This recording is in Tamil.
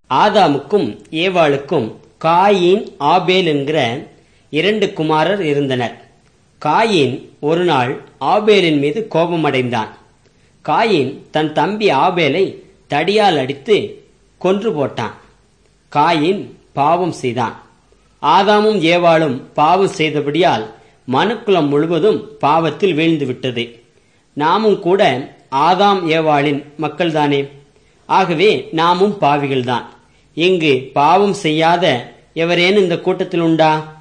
ஆதாமுக்கும் ஏவாளுக்கும் காயின் ஆபேல் என்கிற இரண்டு குமாரர் இருந்தனர் காயின் ஒரு நாள் ஆபேலின் மீது கோபமடைந்தான் காயின் தன் தம்பி ஆபேலை தடியால் அடித்து கொன்று போட்டான் காயின் பாவம் செய்தான் ஆதாமும் ஏவாளும் பாவம் செய்தபடியால் மனுக்குலம் முழுவதும் பாவத்தில் வீழ்ந்து விட்டது நாமும் கூட ஆதாம் ஏவாளின் மக்கள்தானே ஆகவே நாமும் பாவிகள்தான் இங்கு பாவம் செய்யாத எவரேனும் இந்த கூட்டத்தில் உண்டா